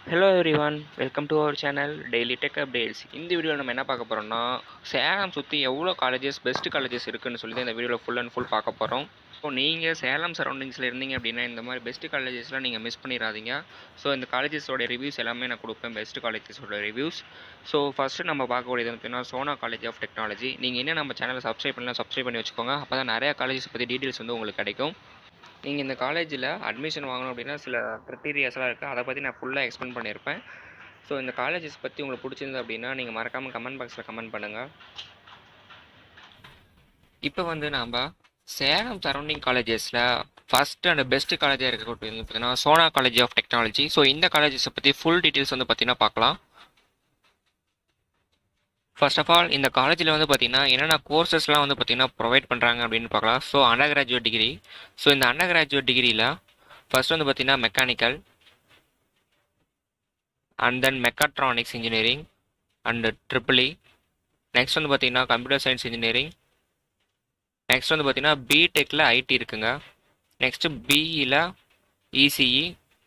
hello everyone welcome to our channel daily tech updates இந்த வீடியோவில் நம்ம என்ன பார்க்க போகிறோம்னா சேலம் சுற்றி எவ்வளோ காலேஜஸ் பெஸ்ட் காலேஜஸ் இருக்குன்னு சொல்லி தான் இந்த வீடியோவில் ஃபுல் அண்ட் ஃபுல் பார்க்க போகிறோம் ஸோ நீங்கள் சேலம் சரௌண்டிங்ஸில் இருந்தீங்க அப்படின்னா இந்த மாதிரி பெஸ்ட் காலேஜஸ்லாம் நீங்கள் மிஸ் பண்ணிடாதீங்க ஸோ இந்த காலேஜஸோட ரிவ்யூஸ் எல்லாமே நான் கொடுப்பேன் பெஸ்ட் காலேஜஸோட ரிவ்யூஸ் ஸோ ஃபஸ்ட்டு நம்ம பார்க்கக்கூடியது வந்து பார்த்தீங்கன்னா சோனா காலேஜ் ஆஃப் டெக்னாலஜி நீங்கள் என்ன நம்ம சேனலை சப்ஸ்கிரைப் பண்ணலாம் சப்ஸ்கிரைப் பண்ணி வச்சுக்கோங்க அப்போ தான் நிறையா காலேஜஸ் பற்றி டீட்டெயில்ஸ் வந்து உங்களுக்கு கிடைக்கும் நீங்கள் இந்த காலேஜில் அட்மிஷன் வாங்கணும் அப்படின்னா சில க்ரிட்டீரியாஸ்லாம் இருக்குது அதை பற்றி நான் ஃபுல்லாக எக்ஸ்பிளைன் பண்ணியிருப்பேன் ஸோ இந்த காலேஜஸ் பற்றி உங்களுக்கு பிடிச்சிருந்து அப்படின்னா நீங்கள் மறக்காமல் கமெண்ட் பாக்ஸில் கமெண்ட் பண்ணுங்கள் இப்போ வந்து நாம் சேலம் சரௌண்டிங் காலேஜஸில் ஃபஸ்ட் அண்ட் பெஸ்ட் காலேஜாக இருக்கக்கூடிய வந்து பார்த்தீங்கன்னா Sona college of technology so இந்த காலேஜஸை பற்றி ஃபுல் டீட்டெயில்ஸ் வந்து பார்த்தீங்கன்னா பார்க்கலாம் ஃபர்ஸ்ட் ஆஃப் ஆல் இந்த காலேஜில் வந்து பார்த்தீங்கன்னா என்னென்ன கோர்சஸ்லாம் வந்து பார்த்தீங்கன்னா ப்ரொவைட் பண்ணுறாங்க அப்படின்னு பார்க்கலாம் so undergraduate degree so இந்த அண்டர் கிராஜுவேட் டிகிரியில் ஃபர்ஸ்ட் வந்து பார்த்தீங்கன்னா mechanical and then mechatronics engineering and triple E next வந்து பார்த்தீங்கன்னா கம்ப்யூட்டர் சயின்ஸ் இன்ஜினியரிங் நெக்ஸ்ட் வந்து பார்த்தீங்கன்னா பிடெக்கில் ஐடி இருக்குங்க நெக்ஸ்ட்டு பிஇயில் ECE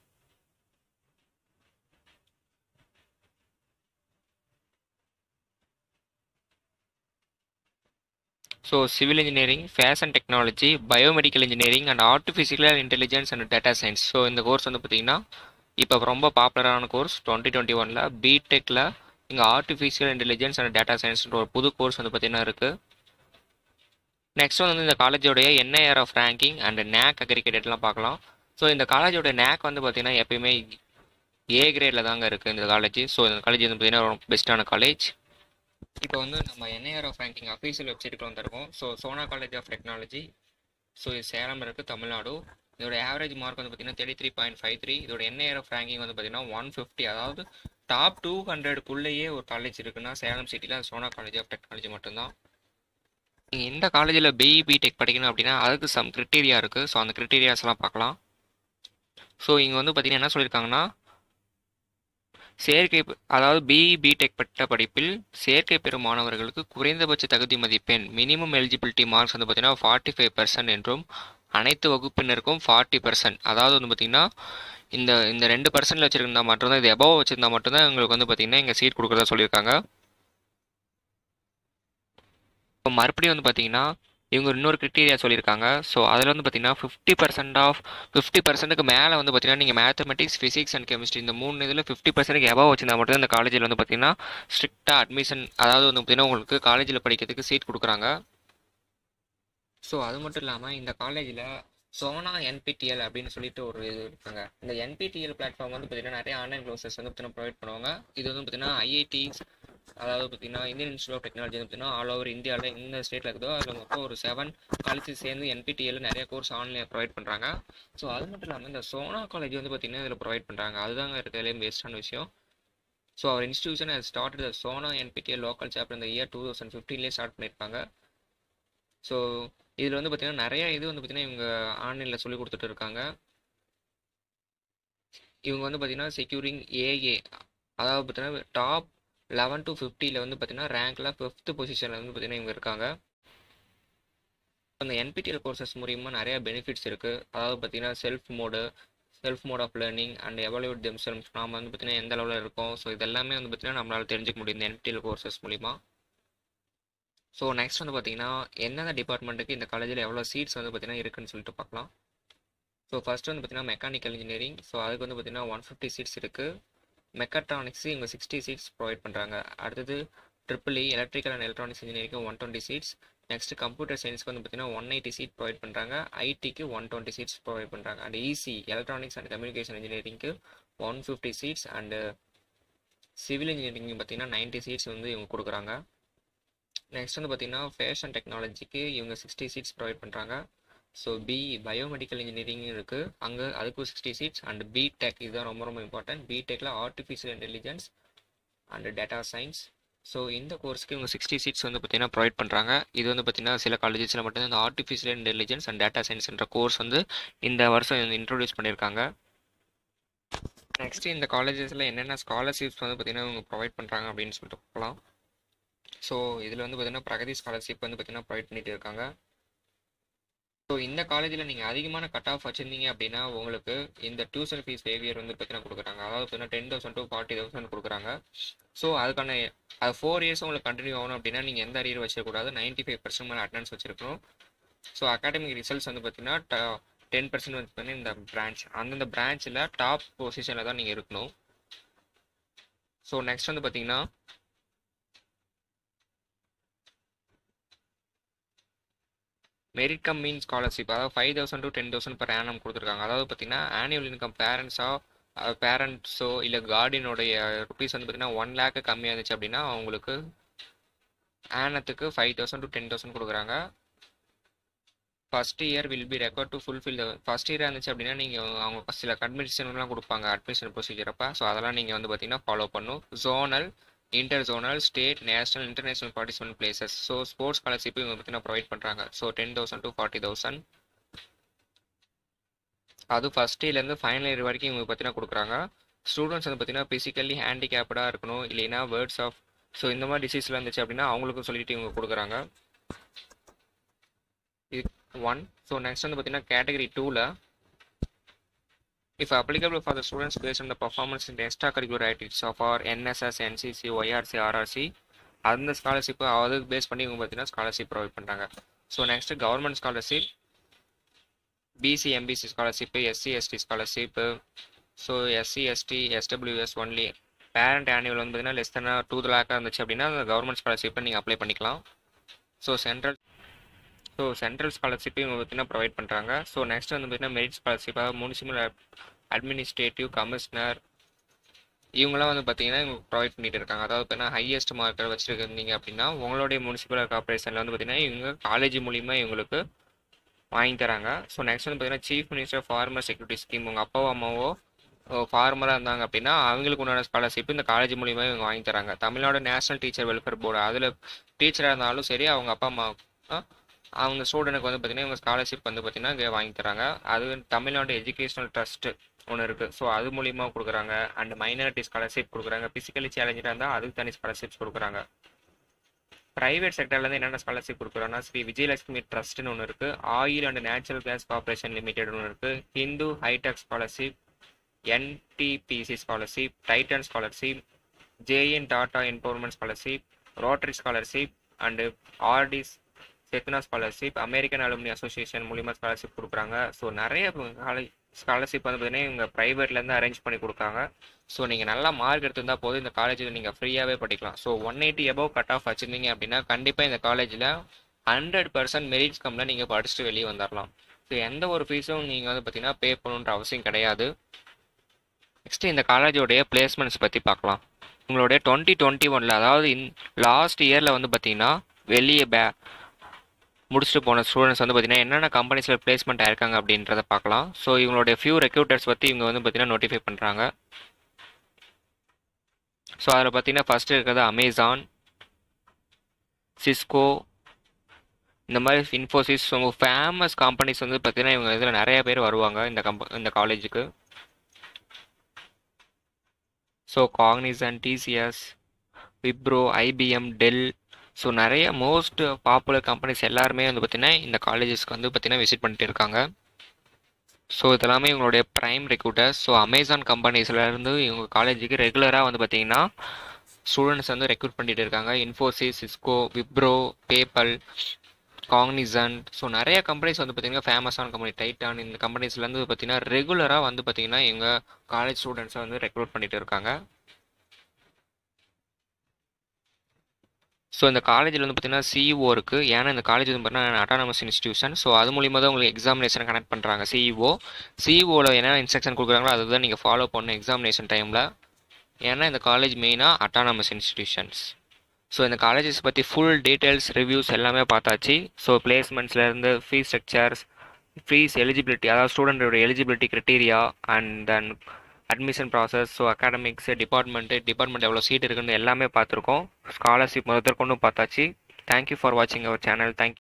so civil engineering fashion technology biomedical engineering and artificial intelligence and data science so இந்த கோர்ஸ் வந்து பார்த்தீங்கன்னா இப்போ ரொம்ப பாப்புலரான கோர்ஸ் டுவெண்ட்டி டுவெண்ட்டி ஒனில் பிடெக்கில் இங்கே ஆர்டிஃபிஷியல் இன்டெலிஜென்ஸ் அண்ட் டேட்டா சயின்ஸ்ன்ற ஒரு புது கோர்ஸ் வந்து பார்த்தீங்கன்னா இருக்குது நெக்ஸ்ட் வந்து இந்த காலேஜோடைய NIRF ranking and NAAC அக்ரிகேட்டட்லாம் பார்க்கலாம் ஸோ இந்த காலேஜோட நேக் வந்து பார்த்தீங்கன்னா எப்பயுமே ஏ கிரேடில் தாங்க இருக்குது இந்த காலேஜ் ஸோ இந்த காலேஜ் வந்து பார்த்தீங்கன்னா ரொம்ப பெஸ்ட்டான காலேஜ் இப்போ வந்து நம்ம என்ஐஆர் ஆஃப் ரேங்கிங் அஃபீஷியல் வெப்சைட்டுக்கு வந்திருக்கோம் so Sona college of technology so இது சேலம் இருக்குது தமிழ்நாடு இதோட ஆவரேஜ் மார்க் வந்து பார்த்தீங்கன்னா thirty three point five three இதோட என்ஐஆர் ஆஃப் ரேங்கிங் வந்து பார்த்தீங்கன்னா ஒன் ஃபிஃப்டி அதாவது டாப் டூ ஹண்ட்ரடுக்குள்ளேயே ஒரு காலேஜ் இருக்குன்னா சேலம் சிட்டியில் சோனா காலேஜ் ஆஃப் டெக்னாலஜி மட்டும்தான் நீங்கள் எந்த காலேஜில் பிஇ பிடெக் படிக்கணும் அப்படின்னா அதுக்கு சம் க்ரிட்டீரியா இருக்குது ஸோ அந்த க்ரிட்டீரியாஸ்லாம் பார்க்கலாம் ஸோ இங்கே வந்து பார்த்தீங்கன்னா என்ன சொல்லியிருக்காங்கன்னா சேர்க்கை அதாவது பிஇ பிடெக் பட்ட படிப்பில் சேர்க்கை பெறும் மாணவர்களுக்கு குறைந்தபட்ச தகுதி மதிப்பெண் மினிமம் எலிஜிபிலிட்டி மார்க்ஸ் வந்து பார்த்தீங்கன்னா ஃபார்ட்டி ஃபைவ் பர்சன்ட் என்றும் அனைத்து வகுப்பினருக்கும் ஃபார்ட்டி பர்சன்ட் அதாவது வந்து பார்த்தீங்கன்னா இந்த இந்த ரெண்டு பர்சன்ட்ல வச்சிருந்தா மட்டும்தான் இது எபோவ் வச்சிருந்தா மட்டும்தான் உங்களுக்கு வந்து பார்த்தீங்கன்னா இங்கே சீட் கொடுக்குறதா சொல்லியிருக்காங்க இப்போ மறுபடியும் வந்து பார்த்தீங்கன்னா இவங்க இன்னொரு கிரிட்டீரியா சொல்லியிருக்காங்க ஸோ அதில் வந்து பார்த்தீங்கன்னா ஃபிஃப்டி பர்சன்ட் ஆஃப் ஃபிஃப்டி பர்சன்ட்டுக்கு மேலே வந்து பார்த்தீங்கன்னா நீங்கள் மேத்தமெட்டிக்ஸ் ஃபிசிக்ஸ் அண்ட் கெமிஸ்ட்ரி இந்த மூணு இதில் ஃபிஃப்டி பர்சன்ட்டுக்கு எபோவ் வச்சிருந்தா மட்டும் இந்த காலேஜில் வந்து பார்த்தீங்கன்னா ஸ்ட்ரிக்டாக அட்மிஷன் அதாவது வந்து பார்த்தீங்கன்னா உங்களுக்கு காலேஜில் படிக்கிறதுக்கு சீட் கொடுக்குறாங்க ஸோ அது மட்டும் இல்லாமல் இந்த காலேஜில் சோனா என்பிடிஎல் அப்படின்னு சொல்லிட்டு ஒரு இது இருக்காங்க இந்த என்பிடிஎல் பிளாட்ஃபார்ம் வந்து பார்த்தீங்கன்னா நிறைய ஆன்லைன் கோர்சஸ் வந்து பார்த்தீங்கன்னா ப்ரொவைட் பண்ணுவாங்க இது வந்து பார்த்தீங்கன்னா ஐஐடிஸ் அதாவது பார்த்தீங்கன்னா இந்தியன் இன்ஸ்டியூட் ஆஃப் டெக்னாலஜி வந்து பார்த்தீங்கன்னா ஆல் ஓவர் இந்தியாவில் இந்த ஸ்டேட்டில் இருக்குதோ அதில் மொத்தம் ஒரு செவன் காலேஜஸ் சேர்ந்து என்பிடிஎல் நிறைய கோர்ஸ் ஆன்லைன் ப்ரொவைட் பண்ணுறாங்க ஸோ அது மட்டும் இல்லாமல் இந்த சோனா காலேஜ் வந்து பார்த்தீங்கன்னா இதில் ப்ரொவைட் பண்ணுறாங்க அதுதாங்க இருக்கிறதுலே பெஸ்ட்டான விஷயம் so our institution start the Sona NPTEL local chapter இந்த இயர் டூ தௌசண்ட் ஃபிஃப்டீன்லேயே ஸ்டார்ட் பண்ணியிருப்பாங்க ஸோ இதில் வந்து பார்த்தீங்கன்னா நிறைய இது வந்து பார்த்தீங்கன்னா இவங்க ஆன்லைனில் சொல்லி கொடுத்துட்டு இருக்காங்க இவங்க வந்து பார்த்தீங்கன்னா செக்யூரிங் ஏஏ அதாவது பார்த்தீங்கன்னா டாப் லெவன் டு ஃபிஃப்டியில் வந்து பார்த்தீங்கன்னா ரேங்க்கில் ஃபிஃப்த் பொசிஷனில் வந்து பார்த்தீங்கன்னா இவங்க இருக்காங்க அந்த என்பிடிஎல் கோர்சஸ் மூலியமாக நிறைய பெனிஃபிட்ஸ் இருக்குது அதாவது பார்த்தீங்கன்னா self mode self mode of learning and evaluate them self நாம் வந்து பார்த்தீங்கன்னா எந்த அளவில் இருக்கோம் ஸோ இதெல்லாமே வந்து பார்த்தீங்கன்னா நம்மளால் தெரிஞ்சுக்க முடியும் இந்த என்பிடிஎல் கோர்சஸ் மூலிமா ஸோ நெக்ஸ்ட் வந்து பார்த்தீங்கன்னா எந்தெந்த டிபார்ட்மெண்ட்டுக்கு இந்த காலேஜில் எவ்வளோ சீட்ஸ் வந்து பார்த்தீங்கன்னா இருக்குன்னு சொல்லிட்டு பார்க்கலாம் ஸோ ஃபர்ஸ்ட் வந்து பார்த்தீங்கன்னா மெக்கானிக்கல் இன்ஜினியரிங் ஸோ அதுக்கு வந்து பார்த்தீங்கன்னா ஒன் ஃபிஃப்டி சீட்ஸ் இருக்குது மெக்காட்ரானிக்ஸ் இவங்க சிக்ஸ்டி சீட்ஸ் ப்ரொவைட் பண்ணுறாங்க அடுத்தது triple E electrical and electronics இன்ஜினியரிங்க்கு one twenty seats next computer சயின்ஸ்க்கு வந்து பார்த்தீங்கன்னா ஒன் எயிட்டி சீட் ப்ரொவைட் பண்ணுறாங்க ஐடிக்கு ஒன் டுவெண்ட்டி சீட்ஸ் ப்ரொவைட் பண்ணுறாங்க and EC electronics and communication இன்ஜினியரிங்க்கு one fifty seats and civil engineering பார்த்தீங்கன்னா நைன்ட்டி சீட்ஸ் வந்து இவங்க கொடுக்குறாங்க நெக்ஸ்ட் வந்து பார்த்தீங்கன்னா ஃபேஷன் டெக்னாலஜிக்கு இவங்க சிக்ஸ்டி சீட்ஸ் ப்ரொவைட் பண்ணுறாங்க ஸோ பி பயோமெடிக்கல் இன்ஜினியரிங் இருக்குது அங்கே அதுக்கும் சிக்ஸ்டி சீட்ஸ் அண்ட் பிடெக் இதுதான் ரொம்ப ரொம்ப இம்பார்ட்டன்ட் பிடெக்கில் artificial intelligence and data science so இந்த கோர்ஸ்க்கு இவங்க சிக்ஸ்டி சீட்ஸ் வந்து பார்த்தீங்கன்னா ப்ரொவைட் பண்ணுறாங்க இது வந்து பார்த்தீங்கன்னா சில காலேஜஸில் மட்டும்தான் இந்த ஆர்டிஃபிஷியல் இன்டெலிஜென்ஸ் அண்ட் டேட்டா சயின்ஸ்ன்ற கோர்ஸ் வந்து இந்த வருஷம் இன்ட்ரோடியூஸ் பண்ணியிருக்காங்க நெக்ஸ்ட் இந்த காலேஜஸில் என்னென்ன ஸ்காலர்ஷிப்ஸ் வந்து பார்த்தீங்கன்னா இவங்க ப்ரொவைட் பண்ணுறாங்க அப்படின்னு சொல்லிட்டு பார்க்கலாம் ஸோ இதில் வந்து பார்த்தீங்கன்னா பிரகதி ஸ்காலர்ஷிப் வந்து பார்த்தீங்கன்னா ப்ரொவைட் பண்ணிட்டு இருக்காங்க ஸோ இந்த காலேஜில் நீங்கள் அதிகமான கட் ஆஃப் வச்சுருந்தீங்க அப்படின்னா உங்களுக்கு இந்த டியூஷன் ஃபீஸ் வேவியர் வந்து பார்த்தீங்கன்னா கொடுக்குறாங்க அதாவது பார்த்தீங்கன்னா ten thousand to forty thousand கொடுக்குறாங்க ஸோ அதுக்கான அது ஃபோர் இயர்ஸ் உங்களுக்கு கண்டினியூ ஆகணும் அப்படின்னா நீங்கள் எந்த அரியர் வச்சிருக்கூடாது நைன்ட்டி ஃபைவ் பர்சன்ட் மேலே அட்டன்ஸ் வச்சிருக்கணும் ஸோ அகாடமிக் ரிசல்ட்ஸ் வந்து பார்த்தீங்கன்னா டென் பர்சன்ட் வந்து பார்த்தீங்கன்னா இந்த பிரான்ச் அந்தந்த பிரான்ச்சில் டாப் பொசிஷனில் தான் நீங்கள் இருக்கணும் ஸோ நெக்ஸ்ட் வந்து பார்த்தீங்கன்னா மெரிட் கம் மீன் ஸ்காலர்ஷிப் அதாவது five thousand to ten thousand per annum கொடுத்துருக்காங்க அதாவது பார்த்தீங்கன்னா ஆனுவல் இன்கம் பேரண்ட்ஸாக பேரண்ட்ஸோ இல்லை கார்டியனுடைய ருபீஸ் வந்து பார்த்தீங்கன்னா ஒன் லேக்கு கம்மியாக இருந்துச்சு அப்படின்னா அவங்களுக்கு ஆனத்துக்கு five thousand to ten thousand கொடுக்குறாங்க first year will be record to fulfil first year இருந்துச்சு அப்படின்னா நீங்கள் அவங்க சில கன்மிஷன்லாம் கொடுப்பாங்க அட்மிஷன் ப்ரொசீஜர் அப்போ ஸோ அதெல்லாம் நீங்கள் வந்து பார்த்தீங்கன்னா ஃபாலோ பண்ணும் zonal inter zonal state national international participant places so sports scholarship இவங்க பார்த்தீங்கன்னா ப்ரொவைட் பண்ணுறாங்க so ten thousand to forty thousand அது ஃபஸ்ட் இயர்லேருந்து ஃபைனல் இயர் வரைக்கும் இவங்க பார்த்தீங்கன்னா கொடுக்குறாங்க ஸ்டூடெண்ட்ஸ் வந்து பார்த்தீங்கன்னா ஃபிசிக்கலி ஹேண்டிகேப்டாக இருக்கணும் இல்லைன்னா வேர்ட்ஸ் ஆஃப் ஸோ இந்த மாதிரி டிசீஸ்லாம் இருந்துச்சு அப்படின்னா அவங்களுக்கும் சொல்லிட்டு இவங்க கொடுக்குறாங்க இது ஒன் ஸோ நெக்ஸ்ட் வந்து பார்த்தீங்கன்னா கேட்டகரி டூவில் if applicable for the students based on the performance in the extracurricular activities of our NSS, NCC, YRC, RRC அந்த ஸ்காலர்ஷிப்பு அதுக்கு பேஸ் பண்ணி இவங்க பார்த்தீங்கன்னா ஸ்காலர்ஷிப் ப்ரொவைட் பண்ணுறாங்க so next government scholarship BC MBC scholarship SC ST scholarship so SC ST SWS only parent annual வந்து பார்த்தீங்கன்னா less than two லேக்காக இருந்துச்சு அப்படின்னா அந்த கவர்மெண்ட் ஸ்காலர்ஷிப்பை நீங்கள் அப்ளை பண்ணிக்கலாம் ஸோ சென்ட்ரல் ஸோ சென்ட்ரல் ஸ்காலர்ஷிப்பையும் இவங்க பார்த்தீங்கன்னா ப்ரொவைட் பண்ணுறாங்க ஸோ நெக்ஸ்ட் வந்து பார்த்தீங்கன்னா மெரிட் ஸ்காலர்ஷிப் அதாவது முனிசிபல் அட்மினிஸ்ட்ரேட்டிவ் கமிஷனர் இவங்களாம் வந்து பார்த்தீங்கன்னா இவங்க ப்ரொவைட் பண்ணிட்டு இருக்காங்க அதாவது பார்த்தீங்கன்னா ஹையஸ்ட் மார்க்கர் வச்சுருக்கீங்க அப்படின்னா உங்களுடைய முனிசிபல் கார்பரேஷனில் வந்து பார்த்தீங்கன்னா இவங்க காலேஜ் மூலிமா இவங்களுக்கு வாங்கி தராங்க ஸோ நெக்ஸ்ட் வந்து பார்த்தீங்கன்னா chief minister farmer security scheme உங்கள் அப்பாவோ அம்மாவோ ஃபார்மராக இருந்தாங்க அப்படின்னா அவங்களுக்கு உண்டான ஸ்காலர்ஷிப் இந்த காலேஜ் மூலிமா இவங்க வாங்கி தராங்க Tamil Nadu national teacher welfare board அதில் டீச்சராக இருந்தாலும் சரி அவங்க அப்பா அம்மா அவங்க ஸ்டூடெண்ட்டுக்கு வந்து பார்த்தீங்கன்னா இவங்க ஸ்காலர்ஷிப் வந்து பார்த்தீங்கன்னா இங்கே வாங்கி தராங்க அது தமிழ்நாடு எஜுகேஷனல் ட்ரஸ்ட் ஒன்று இருக்குது ஸோ அது மூலிமா கொடுக்குறாங்க அண்ட் மைனாரிட்டி ஸ்காலர்ஷிப் கொடுக்குறாங்க ஃபிசிக்கலி சேலஞ்சாக இருந்தால் அதுக்கு தனி ஸ்காலர்ஷிப்ஸ் கொடுக்குறாங்க ப்ரைவேட் செக்டர்லேருந்து என்னென்ன ஸ்காலர்ஷிப் கொடுக்குறோன்னா ஸ்ரீ விஜயலட்சுமி ட்ரஸ்ட்னு ஒன்று இருக்குது oil and natural gas corporation limited ஒன்று இருக்குது Hindu hi tech scholarship NTPC scholarship Titan scholarship JN Tata empowerment scholarship Rotary scholarship and ஆர்டிஸ் Chetna scholarship American alumni association மூலிமா ஸ்காலர்ஷிப் கொடுக்குறாங்க ஸோ நிறைய காலேஜ் ஸ்காலர்ஷிப் வந்து பார்த்தீங்கன்னா இவங்க ப்ரைவேட்லேருந்து அரேஞ்ச் பண்ணி கொடுக்காங்க ஸோ நீங்கள் நல்லா மார்க் எடுத்திருந்தால் போதும் இந்த காலேஜில் நீங்கள் ஃப்ரீயாகவே படிக்கலாம் so one eighty above cut off வச்சுருந்தீங்க அப்படின்னா கண்டிப்பாக இந்த காலேஜில் ஹண்ட்ரட் பர்சன்ட் மெரிட்ஸ் கம்மில் நீங்கள் படிச்சுட்டு வெளியே வந்துடலாம் ஸோ எந்த ஒரு ஃபீஸும் நீங்கள் வந்து பார்த்தீங்கன்னா பே பண்ணணுன்ற அவசியம் கிடையாது நெக்ஸ்ட் இந்த காலேஜோடைய பிளேஸ்மெண்ட்ஸ் பற்றி பார்க்கலாம் உங்களுடைய டுவெண்ட்டி டுவெண்ட்டி ஒனில் அதாவது இன் லாஸ்ட் இயரில் வந்து பார்த்தீங்கன்னா வெளியே பே முடிச்சுட்டு போன ஸ்டூடெண்ட்ஸ் வந்து பார்த்தீங்கன்னா என்னென்ன கம்பெனிஸில் பிளேஸ்மெண்ட் ஆயிருக்காங்க அப்படின்றத பார்க்கலாம் ஸோ இவங்களுடைய ஃபியூ ரெக்ரூட்டர்ஸ் பற்றி இவங்க வந்து பார்த்தீங்கன்னா நோட்டிஃபை பண்ணுறாங்க ஸோ அதில் பார்த்தீங்கன்னா ஃபஸ்ட்டு இருக்கிறது அமேசான் சிஸ்கோ இந்த மாதிரி இன்ஃபோசிஸ் உங்கள் ஃபேமஸ் கம்பெனிஸ் வந்து பார்த்தீங்கன்னா இவங்க இதில் நிறைய பேர் வருவாங்க இந்த கம்ப இந்த காலேஜுக்கு so Cognizant TCS Wipro IBM Dell so நிறைய மோஸ்ட் பாப்புலர் கம்பெனிஸ் எல்லாருமே வந்து பார்த்திங்கன்னா இந்த காலேஜஸ்க்கு வந்து பார்த்திங்கன்னா விசிட் பண்ணிட்டு இருக்காங்க ஸோ இதெல்லாமே இவங்களுடைய ப்ரைம் ரெக்ரூட்டர்ஸ் ஸோ அமேசான் கம்பெனிஸ்லேருந்து இவங்க காலேஜுக்கு ரெகுலராக வந்து பார்த்திங்கன்னா ஸ்டூடெண்ட்ஸ் வந்து ரெக்ரூட் பண்ணிட்டு இருக்காங்க Infosys Cisco Wipro PayPal Cognizant so நிறைய கம்பெனிஸ் வந்து பார்த்திங்கன்னா ஃபேமஸான கம்பெனி டைட்டான் இந்த கம்பெனிஸ்லேருந்து பார்த்திங்கன்னா ரெகுலராக வந்து பார்த்திங்கன்னா இவங்க காலேஜ் ஸ்டூடெண்ட்ஸை வந்து ரெக்ரூட் பண்ணிட்டு இருக்காங்க ஸோ இந்த காலேஜில் வந்து பார்த்தீங்கன்னா சிஇஓ இருக்குது ஏன்னா இந்த காலேஜ் வந்து பார்த்தீங்கன்னா அட்டானமஸ் இன்ஸ்டியூஷன் ஸோ அது மூலியமாக தான் உங்களுக்கு எக்ஸாமினேஷன் கனெக்ட் பண்ணுறாங்க சிஇஓ சிஇஓவில் என்ன இன்ஸ்ட்ரக்ஷன் கொடுக்குறாங்களோ அதுதான் நீங்கள் ஃபாலோ பண்ணணும் எக்ஸாமினேஷன் டைமில் ஏன்னா இந்த காலேஜ் மெயினாக அட்டானமஸ் இன்ஸ்டிடியூஷன்ஸ் ஸோ இந்த காலேஜஸ் பற்றி ஃபுல் டீட்டெயில்ஸ் ரிவ்யூஸ் எல்லாமே பார்த்தாச்சு ஸோ பிளேஸ்மெண்ட்ஸ்லேருந்து ஃபீஸ் ஸ்ட்ரக்சர்ஸ் ஃபீஸ் எலிஜிபிலிட்டி அதாவது ஸ்டூடெண்டோட eligibility criteria and then admission process so academics department department எவ்வளோ சீட் இருக்குன்னு எல்லாமே பார்த்துருக்கோம் ஸ்காலர்ஷிப் முதற்கொண்டும் பார்த்தாச்சு தேங்க்யூ ஃபார் வாட்சிங் அவர் சேனல் தேங்க்யூ